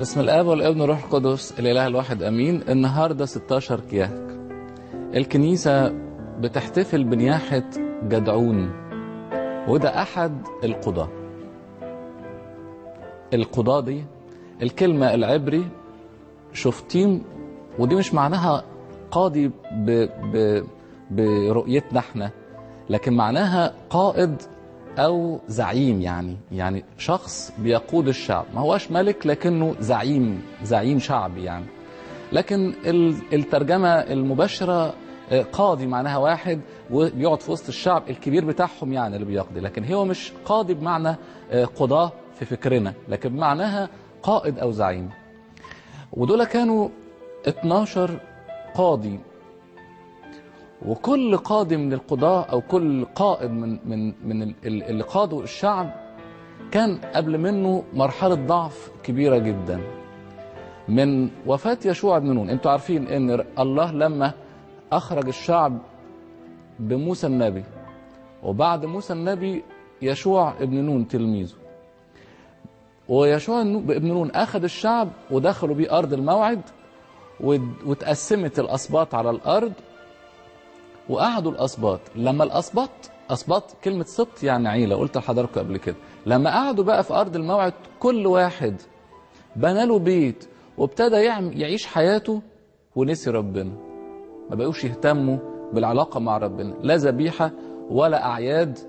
بسم الاب والابن والروح القدس الاله الواحد امين النهارده 16 كياك الكنيسه بتحتفل بنياحه جدعون وده احد القضاه القضاه دي الكلمه العبري شفتيم ودي مش معناها قاضي ب... ب... برؤيتنا احنا لكن معناها قائد او زعيم يعني يعني شخص بيقود الشعب ما هوش ملك لكنه زعيم زعيم شعبي يعني لكن الترجمه المباشره قاضي معناها واحد وبيقعد في وسط الشعب الكبير بتاعهم يعني اللي بيقضي لكن هو مش قاضي بمعنى قضاه في فكرنا لكن بمعناها قائد او زعيم ودول كانوا 12 قاضي وكل قاضي من القضاة أو كل قائد من من من اللي قادوا الشعب كان قبل منه مرحلة ضعف كبيرة جدا من وفاة يشوع بن نون انتوا عارفين ان الله لما أخرج الشعب بموسى النبي وبعد موسى النبي يشوع ابن نون تلميذه ويشوع ابن نون أخذ الشعب ودخلوا بيه أرض الموعد واتقسمت الأسباط على الأرض وقعدوا الاسباط لما الاسباط اسباط كلمه سبط يعني عيله قلت لحضراتكم قبل كده لما قعدوا بقى في ارض الموعد كل واحد بنى له بيت وابتدى يعيش حياته ونسي ربنا ما بقوش يهتموا بالعلاقه مع ربنا لا ذبيحه ولا اعياد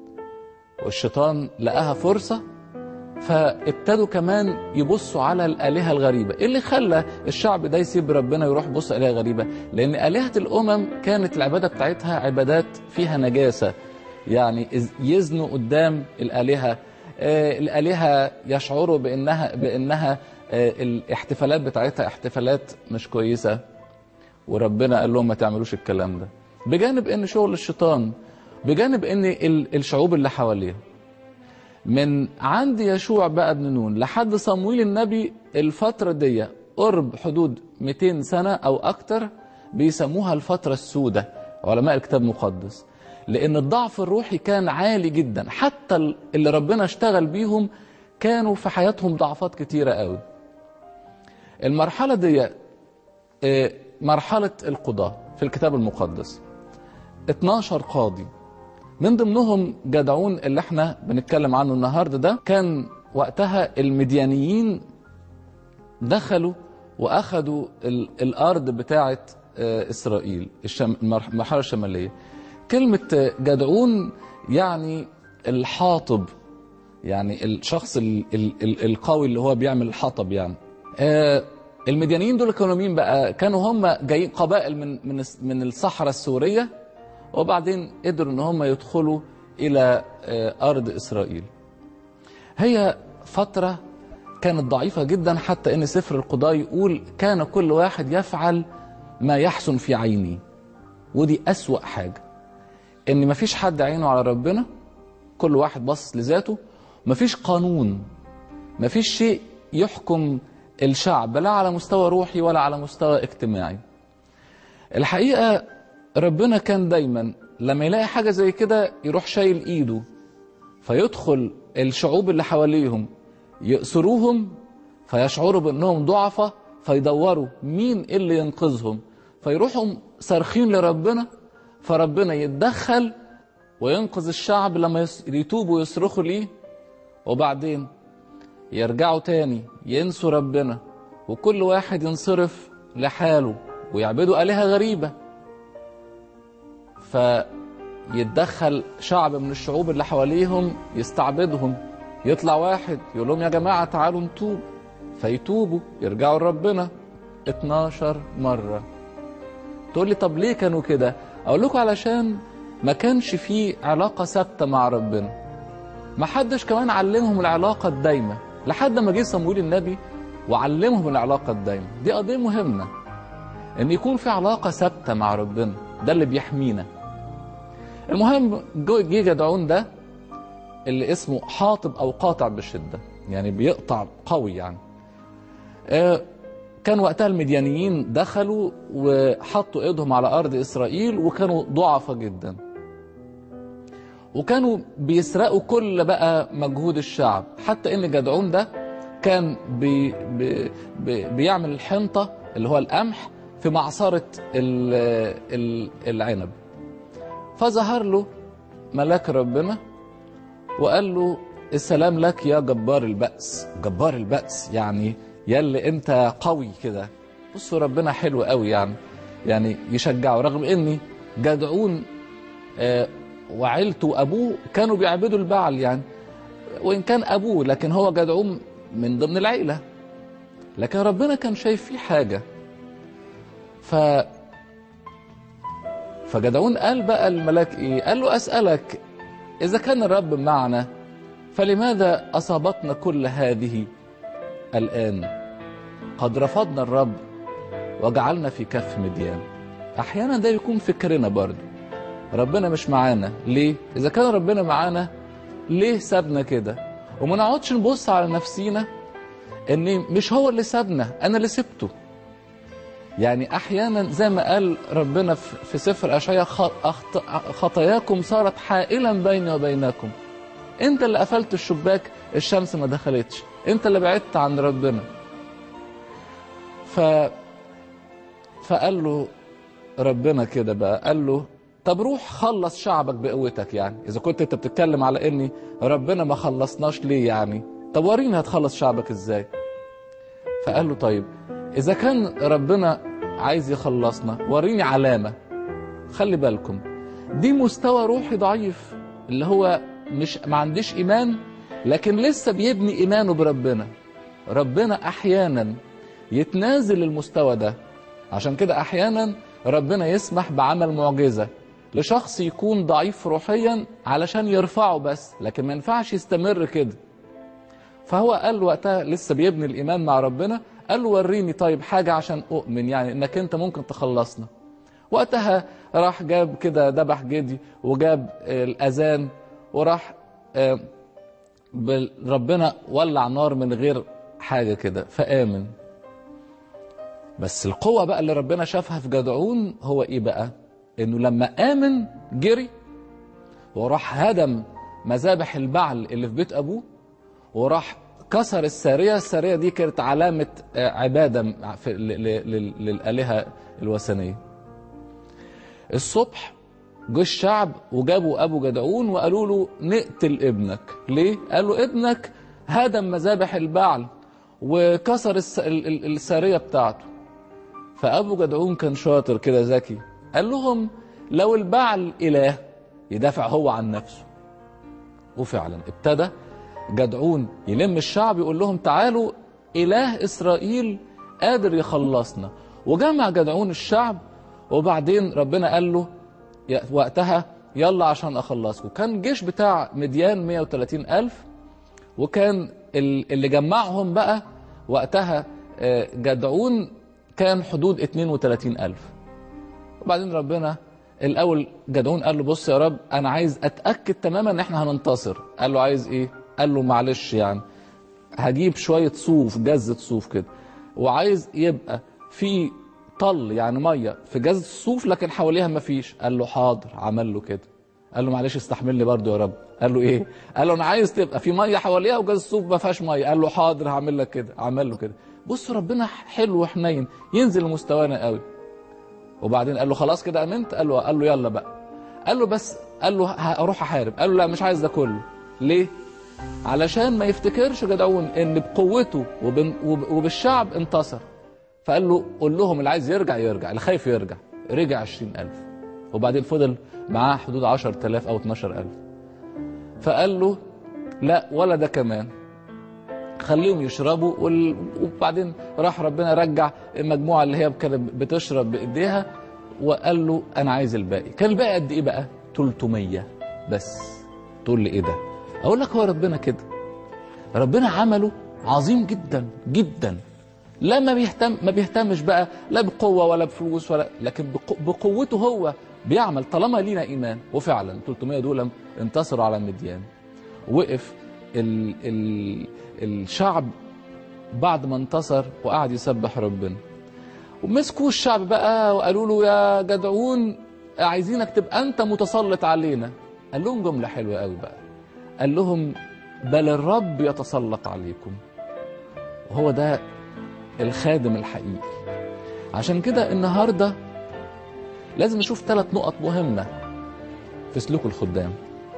والشيطان لقاها فرصه فابتدوا كمان يبصوا على الآلهة الغريبة إيه اللي خلى الشعب ده يسيب ربنا يروح يبص آلهة غريبة لأن آلهة الأمم كانت العبادة بتاعتها عبادات فيها نجاسة يعني يزنوا قدام الآلهة آه الآلهة يشعروا بأنها بأنها آه الاحتفالات بتاعتها احتفالات مش كويسة وربنا قال لهم ما تعملوش الكلام ده بجانب ان شغل الشيطان بجانب ان الشعوب اللي حواليه من عند يشوع بقى ابن نون لحد صمويل النبي الفترة دي قرب حدود 200 سنة أو أكتر بيسموها الفترة السوداء علماء الكتاب المقدس لأن الضعف الروحي كان عالي جدا حتى اللي ربنا اشتغل بيهم كانوا في حياتهم ضعفات كتيرة قوي المرحلة دي مرحلة القضاء في الكتاب المقدس 12 قاضي من ضمنهم جدعون اللي احنا بنتكلم عنه النهارده ده كان وقتها المديانيين دخلوا واخدوا الارض بتاعه اسرائيل المرحله الشماليه كلمه جدعون يعني الحاطب يعني الشخص القوي اللي هو بيعمل الحطب يعني المديانيين دول كانوا مين بقى كانوا هم جايين قبائل من من من الصحراء السوريه وبعدين قدروا ان هم يدخلوا الى ارض اسرائيل هي فتره كانت ضعيفه جدا حتى ان سفر القضاء يقول كان كل واحد يفعل ما يحسن في عينه ودي اسوا حاجه ان مفيش حد عينه على ربنا كل واحد باصص لذاته مفيش قانون مفيش شيء يحكم الشعب لا على مستوى روحي ولا على مستوى اجتماعي الحقيقه ربنا كان دايما لما يلاقي حاجة زي كده يروح شايل ايده فيدخل الشعوب اللي حواليهم يأسروهم فيشعروا بأنهم ضعفة فيدوروا مين اللي ينقذهم فيروحوا صارخين لربنا فربنا يتدخل وينقذ الشعب لما يتوبوا ويصرخوا ليه وبعدين يرجعوا تاني ينسوا ربنا وكل واحد ينصرف لحاله ويعبدوا آلهة غريبة فيتدخل شعب من الشعوب اللي حواليهم يستعبدهم يطلع واحد يقول لهم يا جماعة تعالوا نتوب فيتوبوا يرجعوا لربنا 12 مرة تقول لي طب ليه كانوا كده اقول لكم علشان ما كانش فيه علاقة ثابتة مع ربنا ما حدش كمان علمهم العلاقة الدايمة لحد ما جه صمويل النبي وعلمهم العلاقة الدايمة دي قضية مهمة ان يكون في علاقة ثابتة مع ربنا ده اللي بيحمينا المهم جه جدعون ده اللي اسمه حاطب او قاطع بالشده يعني بيقطع قوي يعني آه كان وقتها المديانيين دخلوا وحطوا ايدهم على ارض اسرائيل وكانوا ضعفة جدا وكانوا بيسرقوا كل بقى مجهود الشعب حتى ان جدعون ده كان بي بي بي بيعمل الحنطة اللي هو القمح في معصرة ال- ال- العنب فظهر له ملاك ربنا وقال له السلام لك يا جبار البأس جبار البأس يعني يلي انت قوي كده بصوا ربنا حلو قوي يعني يعني يشجعه رغم اني جدعون آه، وعيلته وابوه كانوا بيعبدوا البعل يعني وان كان ابوه لكن هو جدعون من ضمن العيله لكن ربنا كان شايف فيه حاجه ف فجدعون قال بقى الملاك ايه قال له اسالك اذا كان الرب معنا فلماذا اصابتنا كل هذه الان قد رفضنا الرب وجعلنا في كف مديان احيانا ده يكون فكرنا برضو ربنا مش معانا ليه اذا كان ربنا معانا ليه سابنا كده وما نقعدش نبص على نفسينا ان مش هو اللي سابنا انا اللي سبته يعني احيانا زي ما قال ربنا في في سفر اشعياء خ- أخط- خطاياكم صارت حائلا بيني وبينكم انت اللي قفلت الشباك الشمس ما دخلتش انت اللي بعدت عن ربنا ف فقال له ربنا كده بقى قال له طب روح خلص شعبك بقوتك يعني اذا كنت انت بتتكلم على اني ربنا ما خلصناش ليه يعني طب وريني هتخلص شعبك ازاي فقال له طيب اذا كان ربنا عايز يخلصنا وريني علامه خلي بالكم دي مستوى روحي ضعيف اللي هو مش ما عنديش ايمان لكن لسه بيبني ايمانه بربنا ربنا احيانا يتنازل المستوى ده عشان كده احيانا ربنا يسمح بعمل معجزه لشخص يكون ضعيف روحيا علشان يرفعه بس لكن ما ينفعش يستمر كده فهو قال وقتها لسه بيبني الايمان مع ربنا قال له وريني طيب حاجه عشان اؤمن يعني انك انت ممكن تخلصنا وقتها راح جاب كده ذبح جدي وجاب آه، الاذان وراح آه، بال- ربنا ولع نار من غير حاجه كده فامن بس القوه بقى اللي ربنا شافها في جدعون هو ايه بقى انه لما امن جري وراح هدم مذابح البعل اللي في بيت ابوه وراح كسر الساريه الساريه دي كانت علامه آه، عباده في ل- ل- ل- للالهه الوثنيه الصبح جه الشعب وجابوا ابو جدعون وقالوا له نقتل ابنك ليه قالوا ابنك هدم مذابح البعل وكسر الس- ال- ال- الساريه بتاعته فابو جدعون كان شاطر كده ذكي قال لهم لو البعل اله يدافع هو عن نفسه وفعلا ابتدى جدعون يلم الشعب يقول لهم تعالوا اله اسرائيل قادر يخلصنا وجمع جدعون الشعب وبعدين ربنا قال له يا- وقتها يلا عشان اخلصكم كان الجيش بتاع مديان 130 الف وكان ال- اللي جمعهم بقى وقتها آه، جدعون كان حدود 32 ألف وبعدين ربنا الأول جدعون قال له بص يا رب أنا عايز أتأكد تماما إن إحنا هننتصر قال له عايز إيه قال له معلش يعني هجيب شوية صوف جزة صوف كده وعايز يبقى في طل يعني مية في جزة الصوف لكن حواليها مفيش قال له حاضر عمل له كده قال له معلش استحمل لي برضه يا رب قال له ايه قال له انا عايز تبقى في ميه حواليها وجاز الصوف ما فيهاش ميه قال له حاضر هعمل لك كده عمل له كده بص ربنا حلو وحنين ينزل لمستوانا قوي وبعدين قال له خلاص كده امنت قال له قال له يلا بقى قال له بس قال له هروح احارب قال له لا مش عايز ده كله ليه علشان ما يفتكرش جدعون ان بقوته وبن- وب- وبالشعب انتصر فقال له قول لهم اللي عايز يرجع يرجع اللي خايف يرجع رجع 20000 وبعدين فضل معاه حدود 10000 او 12000 فقال له لا ولا ده كمان خليهم يشربوا وال... وبعدين راح ربنا رجع المجموعه اللي هي كانت بتشرب بايديها وقال له انا عايز الباقي كان الباقي قد ايه بقى 300 بس تقول لي ايه ده اقول لك هو ربنا كده ربنا عمله عظيم جدا جدا لا ما بيهتم ما بيهتمش بقى لا بقوه ولا بفلوس ولا لكن بقو- بقوته هو بيعمل طالما لينا ايمان وفعلا 300 دول انتصروا على مديان وقف ال ال الشعب بعد ما انتصر وقعد يسبح ربنا ومسكوا الشعب بقى وقالوا له يا جدعون عايزينك تبقى انت متسلط علينا قال لهم جمله حلوه قوي بقى قال لهم بل الرب يتسلط عليكم وهو ده الخادم الحقيقي عشان كده النهارده لازم نشوف ثلاث نقط مهمه في سلوك الخدام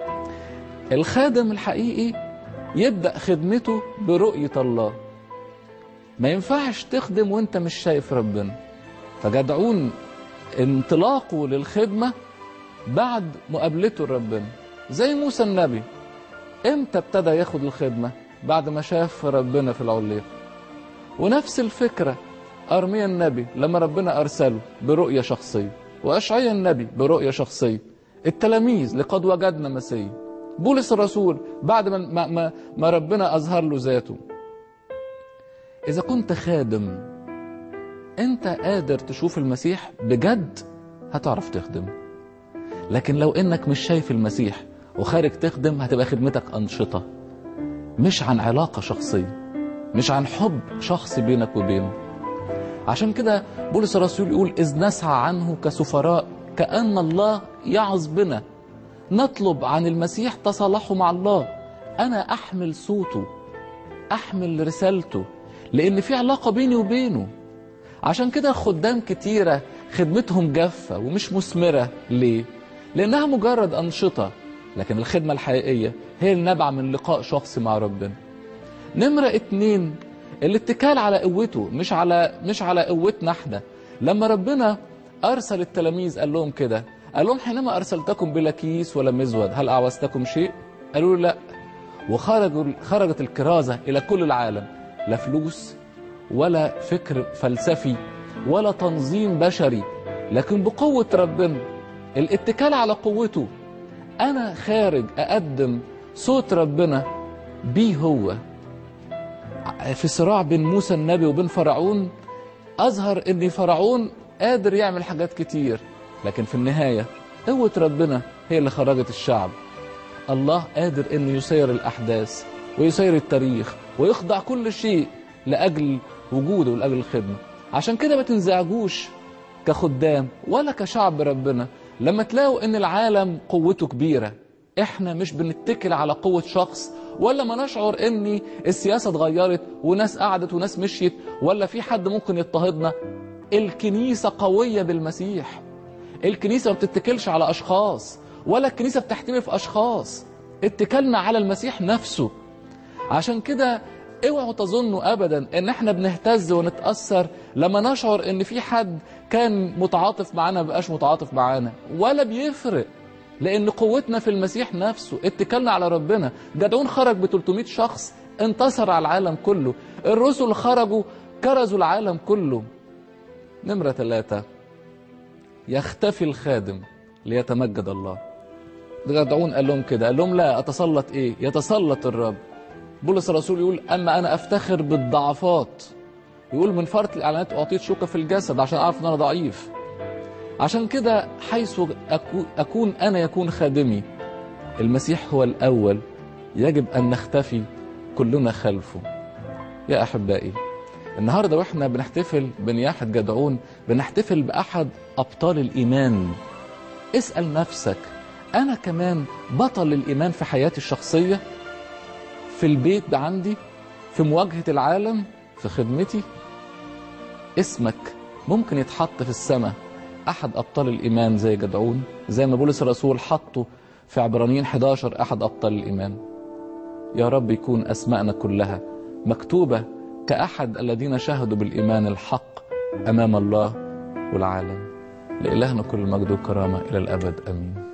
الخادم الحقيقي يبدا خدمته برؤيه الله ما ينفعش تخدم وانت مش شايف ربنا فجدعون انطلاقه للخدمه بعد مقابلته لربنا زي موسى النبي امتى ابتدى ياخد الخدمه بعد ما شاف ربنا في العليق ونفس الفكره ارميا النبي لما ربنا ارسله برؤيه شخصيه واشعيا النبي برؤيه شخصيه التلاميذ لقد وجدنا مسيح بولس الرسول بعد ما, ما, ما ربنا أظهر له ذاته إذا كنت خادم أنت قادر تشوف المسيح بجد هتعرف تخدم لكن لو إنك مش شايف المسيح وخارج تخدم هتبقى خدمتك أنشطة مش عن علاقة شخصية مش عن حب شخصي بينك وبينه عشان كده بولس الرسول يقول إذ نسعى عنه كسفراء كأن الله يعظ بنا نطلب عن المسيح تصالحه مع الله انا احمل صوته احمل رسالته لان في علاقه بيني وبينه عشان كده خدام كتيره خدمتهم جافه ومش مثمره ليه لانها مجرد انشطه لكن الخدمه الحقيقيه هي النابعه من لقاء شخصي مع ربنا نمره اتنين الاتكال على قوته مش على مش على قوتنا احنا لما ربنا ارسل التلاميذ قال لهم كده قال لهم حينما أرسلتكم بلا كيس ولا مزود هل أعوزتكم شيء؟ قالوا له لا وخرجوا خرجت الكرازة إلى كل العالم لا فلوس ولا فكر فلسفي ولا تنظيم بشري لكن بقوة ربنا الاتكال على قوته أنا خارج أقدم صوت ربنا بيه هو في صراع بين موسى النبي وبين فرعون أظهر إن فرعون قادر يعمل حاجات كتير لكن في النهاية قوة ربنا هي اللي خرجت الشعب الله قادر أن يسير الأحداث ويسير التاريخ ويخضع كل شيء لأجل وجوده ولأجل الخدمة عشان كده ما تنزعجوش كخدام ولا كشعب ربنا لما تلاقوا ان العالم قوته كبيرة احنا مش بنتكل على قوة شخص ولا ما نشعر ان السياسة اتغيرت وناس قعدت وناس مشيت ولا في حد ممكن يضطهدنا الكنيسة قوية بالمسيح الكنيسة ما بتتكلش على أشخاص ولا الكنيسة بتحتمي في أشخاص اتكلنا على المسيح نفسه عشان كده اوعوا تظنوا ابدا ان احنا بنهتز ونتاثر لما نشعر ان في حد كان متعاطف معانا مبقاش متعاطف معانا ولا بيفرق لان قوتنا في المسيح نفسه اتكلنا على ربنا جدعون خرج ب 300 شخص انتصر على العالم كله الرسل خرجوا كرزوا العالم كله نمرة ثلاثة يختفي الخادم ليتمجد الله جدعون قال لهم كده قال لهم لا أتسلط إيه يتسلط الرب بولس الرسول يقول أما أنا أفتخر بالضعفات يقول من فرط الإعلانات أعطيت شوكة في الجسد عشان أعرف أن أنا ضعيف عشان كده حيث أكون أنا يكون خادمي المسيح هو الأول يجب أن نختفي كلنا خلفه يا أحبائي النهاردة وإحنا بنحتفل بنياحة جدعون بنحتفل بأحد أبطال الإيمان اسأل نفسك أنا كمان بطل الإيمان في حياتي الشخصية في البيت عندي في مواجهة العالم في خدمتي اسمك ممكن يتحط في السماء أحد أبطال الإيمان زي جدعون زي ما بولس الرسول حطه في عبرانيين 11 أحد أبطال الإيمان يا رب يكون أسماءنا كلها مكتوبة كأحد الذين شهدوا بالإيمان الحق أمام الله والعالم لإلهنا كل المجد والكرامة إلى الأبد أمين